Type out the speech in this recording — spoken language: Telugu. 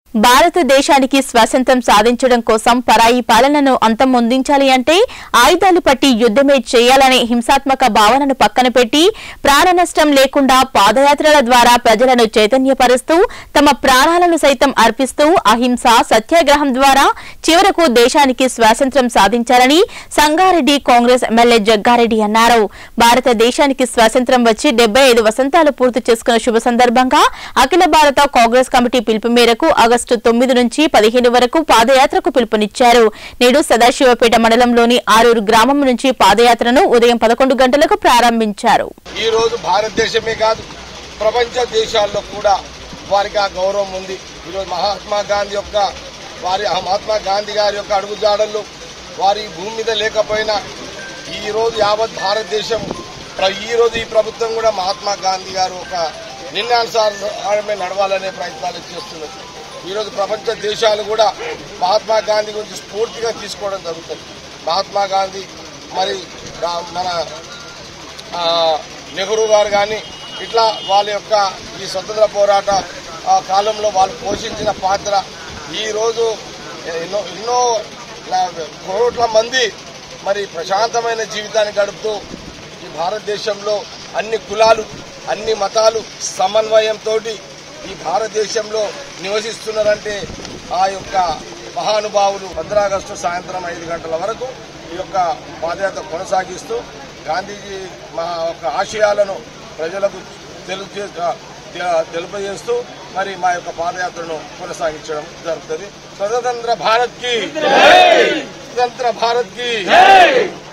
భారతదేశానికి స్వాతంత్ర్యం సాధించడం కోసం పరాయి పాలనను అంతమొందించాలి అంటే ఆయుధాలు పట్టి యుద్ధమే చేయాలనే హింసాత్మక భావనను పక్కన పెట్టి ప్రాణ నష్టం లేకుండా పాదయాత్రల ద్వారా ప్రజలను చైతన్యపరుస్తూ తమ ప్రాణాలను సైతం అర్పిస్తూ అహింస సత్యాగ్రహం ద్వారా చివరకు దేశానికి స్వాతంత్ర్యం సాధించాలని సంగారెడ్డి కాంగ్రెస్ ఎమ్మెల్యే జగ్గారెడ్డి అన్నారు భారతదేశానికి స్వాతంత్ర్యం వచ్చి డెబ్బై ఐదు వసంతాలు పూర్తి చేసుకున్న శుభ సందర్భంగా అఖిల భారత కాంగ్రెస్ కమిటీ పిలుపు మేరకు ఆగస్టు తొమ్మిది నుంచి పదిహేను వరకు పాదయాత్రకు పిలుపునిచ్చారు నేడు సదాశివపేట మండలంలోని ఆరూరు గ్రామం నుంచి పాదయాత్రను ఉదయం పదకొండు గంటలకు ప్రారంభించారు ఈ రోజు భారతదేశమే కాదు ప్రపంచ దేశాల్లో కూడా వారికి ఆ గౌరవం ఉంది ఈరోజు మహాత్మా గాంధీ యొక్క వారి ఆ మహాత్మా గాంధీ గారి యొక్క అడుగుజాడల్లో వారి భూమి మీద లేకపోయినా ఈ రోజు యావత్ భారతదేశం ప్ర- ఈ రోజు ఈ ప్రభుత్వం కూడా మహాత్మా గాంధీ గారు ఒక నిర్ణయానుసారమే నడవాలనే ప్రయత్నాలు చేస్తున్నది ఈరోజు ప్రపంచ దేశాలు కూడా మహాత్మా గాంధీ గురించి స్ఫూర్తిగా తీసుకోవడం జరుగుతుంది మహాత్మా గాంధీ మరి రా- మన ఆ, నెహ్రూ గారు కానీ ఇట్లా వాళ్ళ యొక్క ఈ స్వతంత్ర పోరాట ఆ, కాలంలో వాళ్ళు పోషించిన పాత్ర ఈరోజు ఎన్నో ఎన్నో లా- కోట్ల మంది మరి ప్రశాంతమైన జీవితాన్ని గడుపుతూ ఈ భారతదేశంలో అన్ని కులాలు అన్ని మతాలు సమన్వయంతో ఈ భారతదేశంలో నివసిస్తున్నారంటే ఆ యొక్క మహానుభావులు భద్రాగస్టు సాయంత్రం ఐదు గంటల వరకు ఈ యొక్క పాదయాత్ర కొనసాగిస్తూ గాంధీజీ మా యొక్క ఆశయాలను ప్రజలకు తెలియజే తె- తెలియజేస్తూ మరి మా యొక్క పాదయాత్రను కొనసాగించడం జరుగుతుంది స్వతంత్ర భారత్ కి స్వతంత్ర భారత్ కి